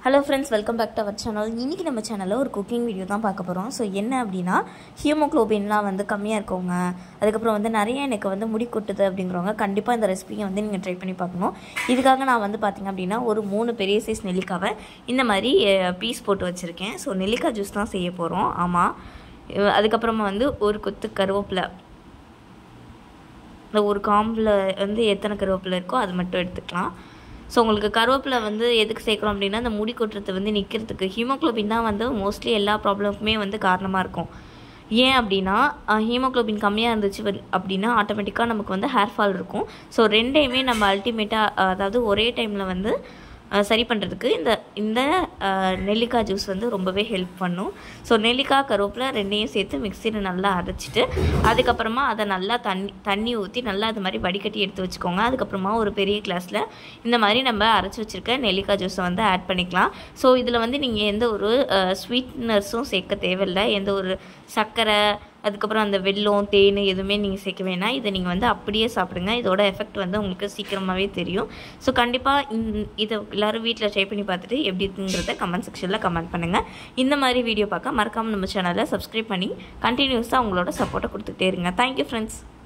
hello friends welcome back to our channel இன்றைக்கி நம்ம சேனலில் ஒரு குக்கிங் வீடியோ தான் பார்க்க போகிறோம் ஸோ என்ன அப்படின்னா ஹியூமோக்ளோபின்லாம் வந்து கம்மியாக இருக்கவங்க அதுக்கப்புறம் வந்து நிறைய எனக்கு வந்து முடி கொட்டுது அப்படிங்கிறவங்க கண்டிப்பாக இந்த ரெசிபியை வந்து நீங்கள் ட்ரை பண்ணி பார்க்கணும் இதுக்காக நான் வந்து பார்த்திங்க அப்படின்னா ஒரு மூணு பெரிய சைஸ் நெல்லிக்காவை இந்த மாதிரி பீஸ் போட்டு வச்சுருக்கேன் ஸோ நெல்லிக்காய் ஜூஸ் தான் செய்ய போகிறோம் ஆமாம் அஹ் அதுக்கப்புறமா வந்து ஒரு கொத்து கருவேப்பிலை இந்த ஒரு காம்பில் வந்து எத்தனை கருவேப்பிலை இருக்கோ அது மட்டும் எடுத்துக்கலாம் ஸோ உங்களுக்கு கருவேப்பிலை வந்து எதுக்கு சேர்க்குறோம் அப்படின்னா அந்த முடி கொட்டுறது வந்து நிற்கிறதுக்கு ஹீமோக்ளோபின் தான் வந்து மோஸ்ட்லி எல்லா ப்ராப்ளமுக்குமே வந்து காரணமாக இருக்கும் ஏன் அப்படின்னா ஹீமோக்ளோபின் கம்மியாக இருந்துச்சு வந்து- அப்படின்னா ஆட்டோமேட்டிக்காக நமக்கு வந்து ஹேர் ஃபால் இருக்கும் ஸோ ரெண்டையுமே நம்ம அல்டிமேட்டாக அதாவது ஒரே டைமில் வந்து அஹ், சரி பண்ணுறதுக்கு இந்த இந்த அஹ், நெல்லிக்காய் ஜூஸ் வந்து ரொம்பவே ஹெல்ப் பண்ணும் ஸோ நெல்லிக்காய் கருவேப்பிலை ரெண்டையும் சேர்த்து மிக்சியில் நல்லா அரைச்சிட்டு அதுக்கப்புறமா அதை நல்லா தண்ணி தண்ணி ஊற்றி நல்லா அது மாதிரி வடிகட்டி எடுத்து வச்சுக்கோங்க அதுக்கப்புறமா ஒரு பெரிய கிளாஸில் இந்த மாதிரி நம்ம அரைச்சி வச்சுருக்க நெல்லிக்காய் ஜூஸை வந்து ஆட் பண்ணிக்கலாம் ஸோ இதில் வந்து நீங்கள் எந்த ஒரு ஸ்வீட்னர்ஸும் சேர்க்க தேவையில்லை எந்த ஒரு சர்க்கரை அதுக்கப்புறம் அந்த வெல்லம் தேன் எதுவுமே நீங்கள் சேர்க்க வேணாம் இதை நீங்கள் வந்து அப்படியே சாப்பிடுங்க இதோட எஃபெக்ட் வந்து உங்களுக்கு சீக்கிரமாகவே தெரியும் ஸோ கண்டிப்பாக இதை எல்லோரும் வீட்டில் ட்ரை பண்ணி பார்த்துட்டு எப்படி இருக்குங்கிறத கமெண்ட் செக்ஷனில் கமெண்ட் பண்ணுங்கள் இந்த மாதிரி வீடியோ பார்க்க மறக்காமல் நம்ம சேனலை சப்ஸ்கிரைப் பண்ணி கண்டினியூஸாக உங்களோட சப்போர்ட்டை கொடுத்துட்டே இருங்க தேங்க்யூ ஃப்ரெண்ட்ஸ்